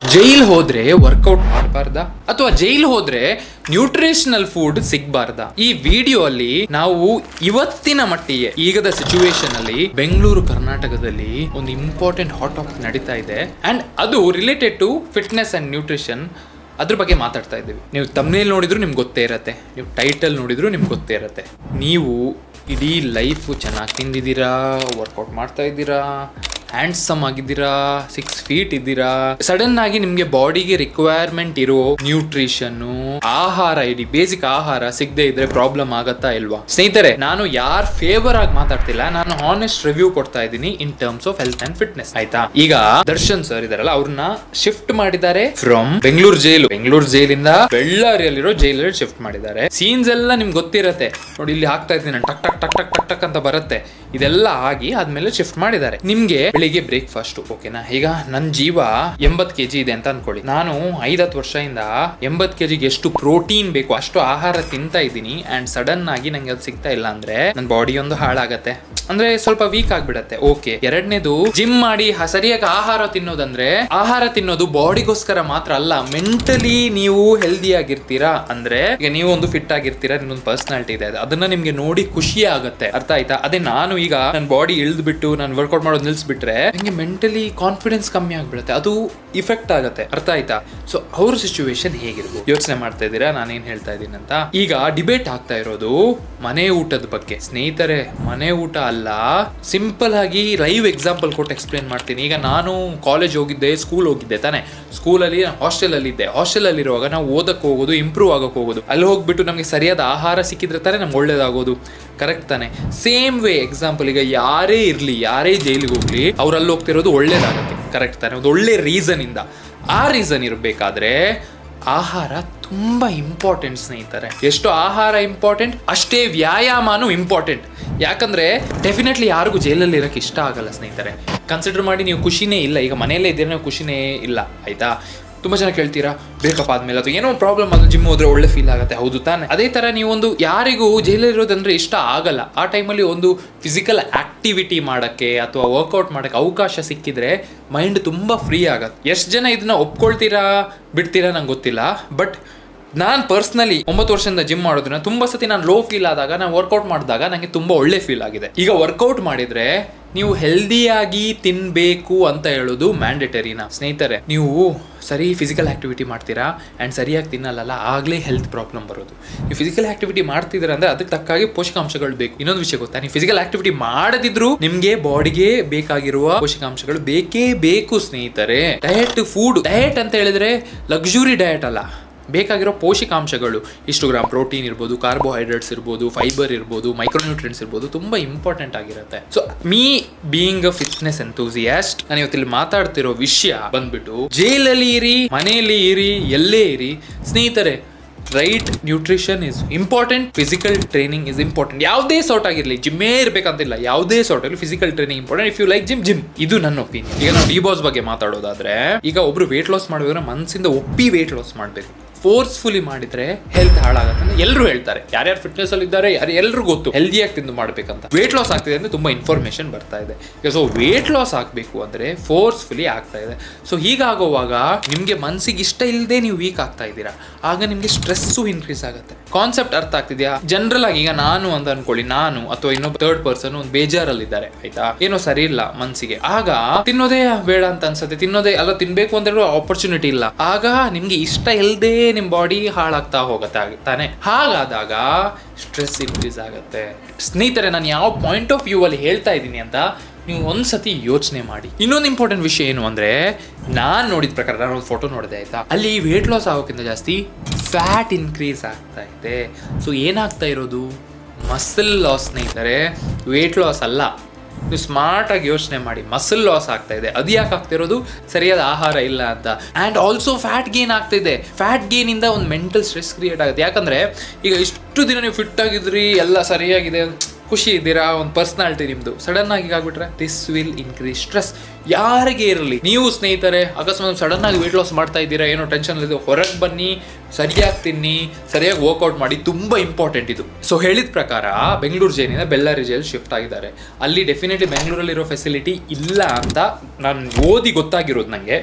jail ಹೋದ್ರೆ workout ಮಾಡಬಾರ್ದಾ ಅಥವಾ jail ಹೋದ್ರೆ ನ್ಯೂಟ್ರಿಷನಲ್ ಫುಡ್ ಸಿಗ್ಬಾರ್ದಾ ಈ ವಿಡಿಯೋ ಅಲ್ಲಿ ನಾವು ಇವತ್ತಿನ ಮಟ್ಟಿಗೆ ಈಗದ ಸಿಚುವೇಶನ್ ಅಲ್ಲಿ ಬೆಂಗಳೂರು ಕರ್ನಾಟಕದಲ್ಲಿ ಒಂದು ಇಂಪಾರ್ಟೆಂಟ್ ಹಾಟ್ ಟಾಪಿಕ್ ನಡೀತಾ ಇದೆ ಅಂಡ್ ಅದು related to fitness and nutrition ಅದ್ರ ಬಗ್ಗೆ ಮಾತಾಡ್ತಾ ಇದ್ದೀವಿ ನೀವು ತಮ್ಮನೇಲಿ ನೋಡಿದ್ರು ನಿಮ್ಗೆ ಗೊತ್ತೇ ಇರತ್ತೆ ನೀವು ಟೈಟಲ್ ನೋಡಿದ್ರು ನಿಮ್ಗೆ ಗೊತ್ತೇ ಇರತ್ತೆ ನೀವು ಇಡೀ ಲೈಫು ಚೆನ್ನಾಗಿ ತಿಂದಿದ್ದೀರಾ ವರ್ಕೌಟ್ ಮಾಡ್ತಾ ಇದ್ದೀರಾ ಹ್ಯಾಂಡ್ಸಮ್ ಆಗಿದ್ದೀರಾ ಸಿಕ್ಸ್ ಫೀಟ್ ಇದ್ದೀರಾ ಸಡನ್ ಆಗಿ ನಿಮ್ಗೆ ಬಾಡಿಗೆ ರಿಕ್ವೈರ್ಮೆಂಟ್ ಇರೋ ನ್ಯೂಟ್ರಿಷನ್ ಆಹಾರ ಇಡೀ ಬೇಸಿಕ್ ಆಹಾರ ಸಿಗದೆ ಇದ್ರೆ ಪ್ರಾಬ್ಲಮ್ ಆಗತ್ತಾ ಇಲ್ವಾ ಸ್ನೇಹಿತರೆ ನಾನು ಯಾರ್ ಫೇವರ್ ಆಗಿ ಮಾತಾಡ್ತಿಲ್ಲ ನಾನು ಹಾನೆಸ್ಟ್ ರಿವ್ಯೂ ಕೊಡ್ತಾ ಇದ್ದೀನಿ in terms of health and fitness ಆಯ್ತಾ ಈಗ ದರ್ಶನ್ ಸರ್ ಇದಾರಲ್ಲ ಅವ್ರನ್ನ ಶಿಫ್ಟ್ ಮಾಡಿದ್ದಾರೆ ಫ್ರಮ್ ಬೆಂಗಳೂರು ಜೈಲು ಬೆಂಗಳೂರು ಜೈಲಿಂದ ಬೆಳ್ಳಾರಿಯಲ್ಲಿರೋ ಜೈಲಲ್ಲಿ ಶಿಫ್ಟ್ ಮಾಡಿದ್ದಾರೆ ಸೀನ್ಸ್ ಎಲ್ಲ ನಿಮ್ಗೆ ಗೊತ್ತಿರತ್ತೆ ನೋಡಿ ಇಲ್ಲಿ ಹಾಕ್ತಾ ಇದ್ದೀನಿ ನಾನು ಟಕ್ ಟಕ್ ಟಕ್ ಟಕ್ ಟಕ್ ಟಕ್ ಅಂತ ಬರುತ್ತೆ ಇದೆಲ್ಲ ಆಗಿ ಆದ್ಮೇಲೆ ಶಿಫ್ಟ್ ಮಾಡಿದ್ದಾರೆ ನಿಮ್ಗೆ ಬೆಳಿಗ್ಗೆ ಬ್ರೇಕ್ಫಾಸ್ಟ್ ಓಕೆನಾ ಈಗ ನನ್ನ ಜೀವ ಎಂಬತ್ ಕೆಜಿ ಇದೆ ಅಂತ ಅನ್ಕೊಳ್ಳಿ ನಾನು ಐದತ್ತು ವರ್ಷದಿಂದ ಎಂಬತ್ ಕೆಜಿಗೆ ಎಷ್ಟು ಪ್ರೋಟೀನ್ ಬೇಕು ಅಷ್ಟು ಆಹಾರ ತಿಂತಾ ಇದ್ದೀನಿ ಅಂಡ್ ಸಡನ್ ಆಗಿ ನಂಗೆ ಅದು ಸಿಗ್ತಾ ಇಲ್ಲ ಅಂದ್ರೆ ನನ್ನ ಬಾಡಿ ಒಂದು ಹಾಳಾಗತ್ತೆ ಅಂದ್ರೆ ಸ್ವಲ್ಪ ವೀಕ್ ಆಗ್ಬಿಡತ್ತೆ ಓಕೆ ಎರಡನೇದು ಜಿಮ್ ಮಾಡಿ ಹ- ಸರಿಯಾಗಿ ಆಹಾರ ತಿನ್ನೋದಂದ್ರೆ ಆಹಾರ ತಿನ್ನೋದು ಬಾಡಿಗೋಸ್ಕರ ಮಾತ್ರ ಅಲ್ಲ ಮೆಂಟಲಿ ನೀವು ಹೆಲ್ದಿ ಆಗಿರ್ತೀರಾ ಅಂದ್ರೆ ಈಗ ನೀವು ಒಂದು ಫಿಟ್ ಆಗಿರ್ತೀರಾ ನಿಮ್ಮೊಂದು ಪರ್ಸನಾಲಿಟಿ ಇದೆ ಅದನ್ನ ನಿಮ್ಗೆ ನೋಡಿ ಖುಷಿ ಆಗುತ್ತೆ ಅರ್ಥ ಆಯ್ತಾ ಅದೇ ನಾನು ಈಗ ನನ್ನ ಬಾಡಿ ಇಳಿದು ಬಿಟ್ಟು ನಾನು ವರ್ಕೌಟ್ ಮಾಡೋದು ನಿಲ್ಸ್ಬಿಟ್ರೆ ನಂಗೆ ಮೆಂಟಲಿ ಕಾನ್ಫಿಡೆನ್ಸ್ ಕಮ್ಮಿ ಆಗ್ಬಿಡುತ್ತೆ ಅದು ಇಫೆಕ್ಟ್ ಆಗುತ್ತೆ ಅರ್ಥ ಆಯ್ತಾ ಸೊ ಅವ್ರ ಸಿಚುವೇಶನ್ ಹೇಗಿರ್ಬೋದು ಯೋಚನೆ ಮಾಡ್ತಾ ಇದ್ದೀರಾ ನಾನೇನ್ ಹೇಳ್ತಾ ಇದ್ದೀನಿ ಅಂತ ಈಗ ಡಿಬೇಟ್ ಆಗ್ತಾ ಇರೋದು ಮನೆ ಊಟದ ಬಗ್ಗೆ ಸ್ನೇಹಿತರೆ ಮನೆ ಊಟ ಅಲ್ಲ ಸಿಂಪಲ್ ಆಗಿ ಲೈವ್ ಎಕ್ಸಾಂಪಲ್ ಕೊಟ್ಟು ಎಕ್ಸ್ಪ್ಲೇನ್ ಮಾಡ್ತೀನಿ ಈಗ ನಾನು ಕಾಲೇಜ್ ಹೋಗಿದ್ದೆ ಸ್ಕೂಲ್ ಹೋಗಿದ್ದೆ ತಾನೆ ಸ್ಕೂಲಲ್ಲಿ ಹಾಸ್ಟೆಲ್ ಅಲ್ಲಿ ಇದ್ದೆ ಹಾಸ್ಟೆಲ್ ಅಲ್ಲಿ ಇರುವಾಗ ನಾವು ಓದಕ್ಕೆ ಹೋಗೋದು ಇಂಪ್ರೂವ್ ಆಗಕ್ಕೆ ಹೋಗೋದು ಅಲ್ಲಿ ಹೋಗ್ಬಿಟ್ಟು ನಮಗೆ ಸರಿಯಾದ ಆಹಾರ ಸಿಕ್ಕಿದ್ರೆ ತಾನೇ ನಮ್ಗೆ ಒಳ್ಳೇದಾಗೋದು ಕರೆಕ್ಟ್ ತಾನೆ ಸೇಮ್ ವೇ ಎಕ್ಸಾಂಪಲ್ ಈಗ ಯಾರೇ ಇರಲಿ ಯಾರೇ ಜೈಲಿಗೆ ಹೋಗ್ಲಿ ಅವ್ರು ಅಲ್ಲಿ ಹೋಗ್ತಿರೋದು ಒಳ್ಳೇದಾಗುತ್ತೆ ಕರೆಕ್ಟ್ ತಾನೆ ಒಂದು ಒಳ್ಳೆ ರೀಸನ್ ಇಂದ ಆ ರೀಸನ್ ಇರಬೇಕಾದ್ರೆ ಆಹಾರ ತುಂಬಾ ಇಂಪಾರ್ಟೆಂಟ್ ಸ್ನೇಹಿತರೆ ಎಷ್ಟು ಆಹಾರ ಇಂಪಾರ್ಟೆಂಟ್ ಅಷ್ಟೇ ವ್ಯಾಯಾಮನೂ ಇಂಪಾರ್ಟೆಂಟ್ ಯಾಕಂದ್ರೆ ಡೆಫಿನೆಟ್ಲಿ ಯಾರಿಗೂ ಜೈಲಲ್ಲಿ ಇರಕ್ಕೆ ಇಷ್ಟ ಆಗಲ್ಲ ಸ್ನೇಹಿತರೆ ಕನ್ಸಿಡರ್ ಮಾಡಿ ನೀವು ಖುಷಿನೇ ಇಲ್ಲ ಈಗ ಮನೆಯಲ್ಲೇ ಇದ್ದೀರಾ ನೀವು ಖುಷಿನೇ ಇಲ್ಲ ಆಯ್ತಾ ತುಂಬಾ ಜನ ಕೇಳ್ತೀರಾ ಬೇಕಪ್ಪ ಆದ್ಮೇಲೆ ಅಥವಾ ಏನೋ ಪ್ರಾಬ್ಲಮ್ ಅದು ಜಿಮ್ ಹೋದ್ರೆ ಒಳ್ಳೆ ಫೀಲ್ ಆಗುತ್ತೆ ಹೌದು ತಾನೆ ಅದೇ ತರ ನೀವೊಂದು ಯಾರಿಗೂ ಜೈಲಲ್ಲಿರೋದಂದ್ರೆ ಇಷ್ಟ ಆಗಲ್ಲ ಆ ಟೈಮಲ್ಲಿ ಒಂದು ಫಿಸಿಕಲ್ ಆಕ್ಟಿವಿಟಿ ಮಾಡಕ್ಕೆ ಅಥವಾ ವರ್ಕೌಟ್ ಮಾಡಕ್ಕೆ ಅವಕಾಶ ಸಿಕ್ಕಿದ್ರೆ ಮೈಂಡ್ ತುಂಬಾ ಫ್ರೀ ಆಗತ್ತೆ ಎಷ್ಟು ಜನ ಇದನ್ನ ಒಪ್ಕೊಳ್ತೀರಾ ಬಿಡ್ತೀರಾ ನಂಗೆ ಗೊತ್ತಿಲ್ಲ ಬಟ್ ನಾನು ಪರ್ಸ್ನಲಿ ಒಂಬತ್ತು ವರ್ಷದಿಂದ ಜಿಮ್ ಮಾಡೋದ್ರಿಂದ ತುಂಬಾ ಸತಿ ನಾನು ಲೋ ಫೀಲ್ ಆದಾಗ ನಾನು ವರ್ಕೌಟ್ ಮಾಡಿದಾಗ ನನಗೆ ತುಂಬಾ ಒಳ್ಳೆ ಫೀಲ್ ಆಗಿದೆ ಈಗ ವರ್ಕೌಟ್ ಮಾಡಿದ್ರೆ ನೀವು ಹೆಲ್ದಿಯಾಗಿ ತಿನ್ಬೇಕು ಅಂತ ಹೇಳೋದು ಮ್ಯಾಂಡೇಟರಿನಾ ಸ್ನೇಹಿತರೆ ನೀವು ಸರಿ ಫಿಸಿಕಲ್ ಆಕ್ಟಿವಿಟಿ ಮಾಡ್ತೀರಾ ಆ್ಯಂಡ್ ಸರಿಯಾಗಿ ತಿನ್ನಲ್ಲ ಆಗಲೇ ಹೆಲ್ತ್ ಪ್ರಾಬ್ಲಮ್ ಬರೋದು ನೀವು ಫಿಸಿಕಲ್ ಆಕ್ಟಿವಿಟಿ ಮಾಡ್ತಿದ್ದೀರಾ ಅಂದ್ರೆ ಅದಕ್ಕೆ ತಕ್ಕಾಗಿ ಪೋಷಕಾಂಶಗಳು ಬೇಕು ಇನ್ನೊಂದು ವಿಷಯ ಗೊತ್ತಾ ನೀವು ಫಿಸಿಕಲ್ ಆಕ್ಟಿವಿಟಿ ಮಾಡದಿದ್ರು ನಿಮ್ಗೆ ಬಾಡಿಗೆ ಬೇಕಾಗಿರುವ ಪೋಷಕಾಂಶಗಳು ಬೇಕೇ ಬೇಕು ಸ್ನೇಹಿತರೆ ಡಯಟ್ ಫುಡ್ ಡಯಟ್ ಅಂತ ಹೇಳಿದ್ರೆ ಲಕ್ಸುರಿ ಡಯಟ್ ಅಲ್ಲ ಬೇಕಾಗಿರೋ ಪೋಷಕಾಂಶಗಳು ಇಷ್ಟು ಗ್ರಾಮ್ ಪ್ರೋಟೀನ್ ಇರ್ಬೋದು ಕಾರ್ಬೋಹೈಡ್ರೇಟ್ಸ್ ಇರ್ಬೋದು ಫೈಬರ್ ಇರ್ಬೋದು ಮೈಕ್ರೋನ್ಯೂಟ್ರಿಯೆಂಟ್ಸ್ ಇರ್ಬೋದು ತುಂಬಾ ಇಂಪಾರ್ಟೆಂಟ್ ಆಗಿರುತ್ತೆ so me being a fitness enthusiast ನಾನು ಇವತ್ತಿಲ್ಲಿ ಮಾತಾಡ್ತಿರೋ ವಿಷಯ ಬಂದ್ಬಿಟ್ಟು ಜೈಲಲ್ಲಿ ಇರಿ ಮನೆಯಲ್ಲಿ ಇರಿ ಎಲ್ಲೇ ಇರಿ ಸ್ನೇಹಿತರೆ right nutrition is important physical training is important ಯಾವುದೇ ಸಾರ್ಟ್ ಆಗಿರಲಿ ಜಿಮ್ಮೇ ಇರಬೇಕಂತಿಲ್ಲ ಯಾವುದೇ ಸಾರ್ಟ್ ಆಗಲಿ physical training important if you like gym gym ಇದು ನನ್ನ ಒಪಿನಿಯನ್ ಈಗ ನಾವು ಡಿಬಾಸ್ ಬಗ್ಗೆ ಮಾತಾಡೋದಾದ್ರೆ ಈಗ ಒಬ್ರು ವೇಟ್ ಲಾಸ್ ಮಾಡಬೇಕಾದ್ರೆ ಮನಸ್ಸಿಂದ ಒಪ್ಪಿ ವೇಟ್ ಲಾಸ್ ಮಾಡಬೇಕು ಫೋರ್ಸ್ಫುಲಿ ಮಾಡಿದ್ರೆ ಹೆಲ್ತ್ ಹಾಳಾಗುತ್ತೆ ಅಂತ ಎಲ್ಲರೂ ಹೇಳ್ತಾರೆ ಯಾರ್ಯಾರು ಫಿಟ್ನೆಸ್ ಅಲ್ಲಿ ಇದ್ದಾರೆ ಯಾರು ಎಲ್ಲರೂ ಗೊತ್ತು ಹೆಲ್ದಿಯಾಗಿ ತಿಂದು ಮಾಡ್ಬೇಕಂತ ವೇಟ್ ಲಾಸ್ ಆಗ್ತಿದೆ ಅಂದ್ರೆ ತುಂಬಾ ಇನ್ಫಾರ್ಮೇಶನ್ ಬರ್ತಾ ಇದೆ ಈಗ ಸೊ ವೇಟ್ ಲಾಸ್ ಆಗಬೇಕು ಅಂದ್ರೆ ಫೋರ್ಸ್ಫುಲಿ ಆಗ್ತಾ ಇದೆ ಸೊ ಹೀಗಾಗುವಾಗ ನಿಮ್ಗೆ ಮನ್ಸಿಗೆ ಇಷ್ಟ ಇಲ್ಲದೆ ನೀವು ವೀಕ್ ಆಗ್ತಾ ಇದ್ದೀರಾ ಆಗ ನಿಮ್ಗೆ ಸ್ಟ್ರೆಸ್ಸು ಇನ್ಕ್ರೀಸ್ ಆಗುತ್ತೆ ಕಾನ್ಸೆಪ್ಟ್ ಅರ್ಥ ಆಗ್ತಿದ್ಯಾ ಜನರಲ್ ಆಗಿ ಈಗ ನಾನು ಅಂತ ಅನ್ಕೊಳ್ಳಿ ನಾನು ಅಥವಾ ಇನ್ನೊಬ್ಬ ಥರ್ಡ್ ಪರ್ಸನ್ ಒಂದು ಬೇಜಾರಲ್ಲಿದ್ದಾರೆ ಆಯ್ತಾ ಏನೋ ಸರಿ ಇಲ್ಲ ಮನ್ಸಿಗೆ ಆಗ ತಿನ್ನೋದೇ ಬೇಡ ಅಂತ ಅನ್ಸುತ್ತೆ ತಿನ್ನೋದೇ ಅಲ್ಲ ತಿನ್ಬೇಕು ಅಂತ ಹೇಳೋ ಆಪರ್ಚುನಿಟಿ ಇಲ್ಲ ಆಗ ನಿಮ್ಗೆ ಇಷ್ಟ ಇಲ್ಲದೆ ನಿಮ್ ಬಾಡಿ ಹಾಳಾಗ್ತಾ ಹೋಗುತ್ತೆ ಆಗ- ತಾನೆ ಹಾಗಾದಾಗ ಸ್ಟ್ರೆಸ್ ಇನ್ಕ್ರೀಸ್ ಆಗುತ್ತೆ ಸ್ನೇಹಿತರೆ ನಾನು ಯಾವ ಪಾಯಿಂಟ್ ಆಫ್ ವ್ಯೂ ಅಲ್ಲಿ ಹೇಳ್ತಾ ಇದ್ದೀನಿ ಅಂತ ನೀವು ಒಂದ್ಸತಿ ಯೋಚನೆ ಮಾಡಿ ಇನ್ನೊಂದು ಇಂಪಾರ್ಟೆಂಟ್ ವಿಷಯ ಏನು ಅಂದ್ರೆ ನಾನ್ ನೋಡಿದ ಪ್ರಕಾರ ನಾನು ಒಂದು ಫೋಟೋ ನೋಡಿದೆ ಆಯ್ತಾ ಅಲ್ಲಿ ವೇಟ್ ಲಾಸ್ ಆಗೋಕ್ಕಿಂತ ಜಾಸ್ತಿ ಫ್ಯಾಟ್ ಇನ್ಕ್ರೀಸ್ ಆಗ್ತಾ ಇದೆ ಸೊ ಏನಾಗ್ತಾ ಇರೋದು ಮಸಲ್ ಲಾಸ್ ಸ್ನೇಹಿತರೆ ವೇಟ್ ಲಾಸ್ ಅಲ್ಲ ನೀವು ಸ್ಮಾರ್ಟ್ ಆಗಿ ಯೋಚನೆ ಮಾಡಿ ಮಸಲ್ ಲಾಸ್ ಆಗ್ತಾ ಇದೆ ಅದು ಯಾಕೆ ಆಗ್ತಿರೋದು ಸರಿಯಾದ ಆಹಾರ ಇಲ್ಲ ಅಂತ ಆ್ಯಂಡ್ ಆಲ್ಸೋ ಫ್ಯಾಟ್ ಗೇನ್ ಆಗ್ತಿದೆ ಫ್ಯಾಟ್ ಗೇನ್ ಇಂದ ಒಂದು ಮೆಂಟಲ್ ಸ್ಟ್ರೆಸ್ ಕ್ರಿಯೇಟ್ ಆಗುತ್ತೆ ಯಾಕಂದ್ರೆ ಈಗ ಇಷ್ಟು ದಿನ ನೀವು ಫಿಟ್ ಆಗಿದ್ರಿ ಎಲ್ಲ ಸರಿಯಾಗಿದೆ ಖುಷಿ ಇದ್ದೀರಾ ಒಂದು ಪರ್ಸನಾಲಿಟಿ ನಿಮ್ದು ಸಡನ್ ಆಗಿ ಆಗ್ಬಿಟ್ರೆ ದಿಸ್ ವಿಲ್ ಇನ್ಕ್ರೀಸ್ ಸ್ಟ್ರೆಸ್ ಯಾರಿಗೆ ಇರಲಿ ನೀವು ಸ್ನೇಹಿತರೆ ಅಕಸ್ಮಾತ್ ಸಡನ್ ಆಗಿ ವೇಟ್ ಲಾಸ್ ಮಾಡ್ತಾ ಇದ್ದೀರಾ ಏನೋ ಟೆನ್ಷನ್ ಇದೆ ಹೊರಗೆ ಬನ್ನಿ ಸರಿಯಾಗಿ ತಿನ್ನಿ ಸರಿಯಾಗಿ ವರ್ಕೌಟ್ ಮಾಡಿ ತುಂಬಾ ಇಂಪಾರ್ಟೆಂಟ್ ಇದು ಸೊ ಹೇಳಿದ ಪ್ರಕಾರ ಬೆಂಗಳೂರು ಜೈಲಿಂದ ಬೆಳ್ಳಾರಿ ಜೈಲ್ ಶಿಫ್ಟ್ ಆಗಿದ್ದಾರೆ ಅಲ್ಲಿ ಡೆಫಿನೆಟ್ಲಿ ಬೆಂಗಳೂರಲ್ಲಿರೋ ಫೆಸಿಲಿಟಿ ಇಲ್ಲ ಅಂತ ನಾನು ಓದಿ ಗೊತ್ತಾಗಿರೋದು ನನಗೆ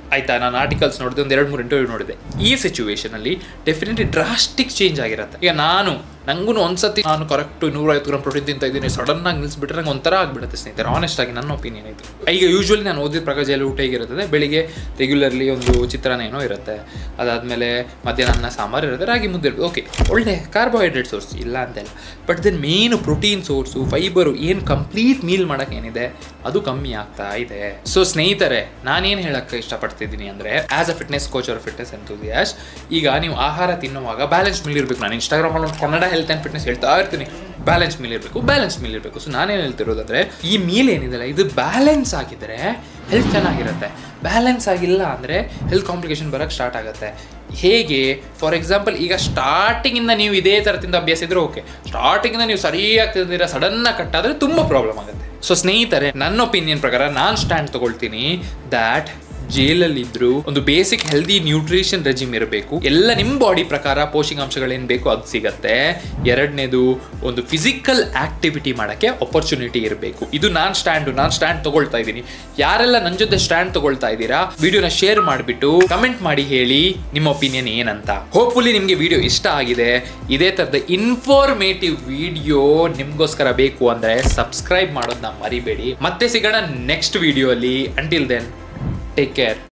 ಆಯ್ತಾ ನಾನು ಆರ್ಟಿಕಲ್ಸ್ ನೋಡಿದೆ ಒಂದು ಎರಡು ಮೂರು ಇಂಟರ್ವ್ಯೂ ನೋಡಿದೆ ಈ ಸಿಚುವೇಶನ್ ಅಲ್ಲಿ ಡೆಫಿನೆಟ್ಲಿ ಡ್ರಾಸ್ಟಿಕ್ ಚೇಂಜ್ ಆಗಿರುತ್ತೆ ಈಗ ನಾನು ನಂಗೂ ಒಂದ್ಸತಿ ನಾನು ಕರೆಕ್ಟ್ ನೂರೈವತ್ತು ಗ್ರಾಮ್ ಪ್ರೋಟೀನ್ ತಿಂತ ಇದ್ದೀನಿ ಸಡನ್ ಆಗಿ ನಿಲ್ಲಿಸ್ಬಿಟ್ರೆ ನಂಗೆ ಒಂಥರ ಆಗ್ಬಿಡುತ್ತೆ ಸ್ನೇಹಿತರೆ ಆನೆಸ್ಟ್ ಆಗಿ ನನ್ನ ಒಪಿನಿಯನ್ ಇದು ಈಗ ಯೂಶ್ವಲಿ ನಾನು ಓದಿದ ಪ್ರಕಾರ ಜೈಲು ಊಟ ಹೇಗಿರುತ್ತದೆ ಬೆಳಿಗ್ಗೆ ರೆಗ್ಯುಲರ್ಲಿ ಒಂದು ಚಿತ್ರಾನ್ನ ಏನೋ ಇರುತ್ತೆ ಅದಾದಮೇಲೆ ಮಧ್ಯಾಹ್ನ ಅನ್ನ ಸಾಂಬಾರು ಇರುತ್ತೆ ರಾಗಿ ಮುದ್ದೆ ಇರುತ್ತೆ ಓಕೆ ಒಳ್ಳೆ ಕಾರ್ಬೋಹೈಡ್ರೇಟ್ ಸೋರ್ಸ್ ಇಲ್ಲ ಅಂತೆಲ್ಲ but then main protein source fibre ಏನು ಕಂಪ್ಲೀಟ್ ಮೀಲ್ ಮಾಡೋಕೆ ಏನಿದೆ ಅದು ಕಮ್ಮಿ ಆಗ್ತಾ ಇದೆ ಸೊ ಸ್ನೇಹಿತರೆ ನಾನೇನು ಹೇಳಕ್ಕೆ ಇಷ್ಟಪಡ್ತಿದ್ದೀನಿ ಅಂದರೆ ಆಸ್ ಅ ಫಿಟ್ನೆಸ್ ಕೋಚ್ ಅವ್ರ ಫಿಟ್ನೆಸ್ ಎಂತೂಸಿಯಾಸ್ ಈಗ ನೀವು ಆಹಾರ ತಿನ್ನುವಾಗ ಬ್ಯಾಲೆನ್ಸ್ ಮೀಲ್ ಇರಬೇಕು ನಾನು ಇನ್ಸ್ಟಾಗ್ರಾಮಲ್ಲಿ ಒಂದು ಕನ್ನಡ ಹೆಲ್ತ್ ಆ್ಯಂಡ್ ಫಿಟ್ನೆಸ್ ಹೇಳ್ತಾ ಇರ್ತೀನಿ ಬ್ಯಾಲೆನ್ಸ್ ಮೀಲ್ ಇರಬೇಕು ಬ್ಯಾಲೆನ್ಸ್ ಮೀಲ್ ಇರಬೇಕು ಸೊ ನಾನೇನು ಹೇಳ್ತಿರೋದಂದ್ರೆ ಈ ಮೀಲ್ ಏನಿದೆಲ್ಲ ಇದು ಬ್ಯಾಲೆನ್ಸ್ ಆಗಿದ್ರೆ ಹೆಲ್ತ್ ಚೆನ್ನಾಗಿರುತ್ತೆ ಬ್ಯಾಲೆನ್ಸ್ ಆಗಿಲ್ಲ ಅಂದರೆ ಹೆಲ್ತ್ ಕಾಂಪ್ಲಿಕೇಶನ್ ಬರೋಕ್ಕೆ ಸ್ಟಾರ್ಟ್ ಆಗುತ್ತೆ ಹೇಗೆ ಫಾರ್ ಎಕ್ಸಾಂಪಲ್ ಈಗ ಸ್ಟಾರ್ಟಿಂಗಿಂದ ನೀವು ಇದೇ ಥರ ತಿಂದ ಅಭ್ಯಾಸ ಇದ್ರೆ ಓಕೆ ಸ್ಟಾರ್ಟಿಂಗಿಂದ ನೀವು ಸರಿಯಾಗಿ ತಿಂದಿರ ಸಡನ್ನಾಗಿ ಕಟ್ ಆದರೆ ತುಂಬ ಪ್ರಾಬ್ಲಮ್ ಆಗುತ್ತೆ ಸೊ ಸ್ನೇಹಿತರೆ ನನ್ನ ಒಪಿನಿಯನ್ ಪ್ರಕಾರ ನಾನು ಸ್ಟ್ಯಾಂಡ್ ತಗೊಳ್ತೀನಿ ದ್ಯಾಟ್ ಜೈಲಲ್ಲಿದ್ರು ಒಂದು ಬೇಸಿಕ್ ಹೆಲ್ದಿ ನ್ಯೂಟ್ರಿಷನ್ ರೆಜಿಮ್ ಇರಬೇಕು ಎಲ್ಲ ನಿಮ್ಮ ಬಾಡಿ ಪ್ರಕಾರ ಪೋಷಕಾಂಶಗಳೇನು ಬೇಕು ಅದು ಸಿಗತ್ತೆ ಎರಡನೇದು ಒಂದು ಫಿಸಿಕಲ್ ಆಕ್ಟಿವಿಟಿ ಮಾಡೋಕ್ಕೆ ಅಪರ್ಚುನಿಟಿ ಇರಬೇಕು ಇದು ನಾನು ಸ್ಟ್ಯಾಂಡು ನಾನು ಸ್ಟ್ಯಾಂಡ್ ತಗೊಳ್ತಾ ಇದ್ದೀನಿ ಯಾರೆಲ್ಲ ನನ್ನ ಜೊತೆ ಸ್ಟ್ಯಾಂಡ್ ತಗೊಳ್ತಾ ಇದ್ದೀರಾ ವಿಡಿಯೋನ ಶೇರ್ ಮಾಡಿಬಿಟ್ಟು ಕಮೆಂಟ್ ಮಾಡಿ ಹೇಳಿ ನಿಮ್ಮ ಒಪಿನಿಯನ್ ಏನಂತ ಹೋಪ್ಫುಲಿ ನಿಮಗೆ ವಿಡಿಯೋ ಇಷ್ಟ ಆಗಿದೆ ಇದೇ ಥರದ ಇನ್ಫಾರ್ಮೇಟಿವ್ ವಿಡಿಯೋ ನಿಮಗೋಸ್ಕರ ಬೇಕು ಅಂದರೆ ಸಬ್ಸ್ಕ್ರೈಬ್ ಮಾಡೋದನ್ನ ಮರಿಬೇಡಿ ಮತ್ತೆ ಸಿಗೋಣ ನೆಕ್ಸ್ಟ್ ವಿಡಿಯೋ ಅಲ್ಲಿ ಅಂಟಿಲ್ ದೆನ್ ಟೇಕ್ ಕೇರ್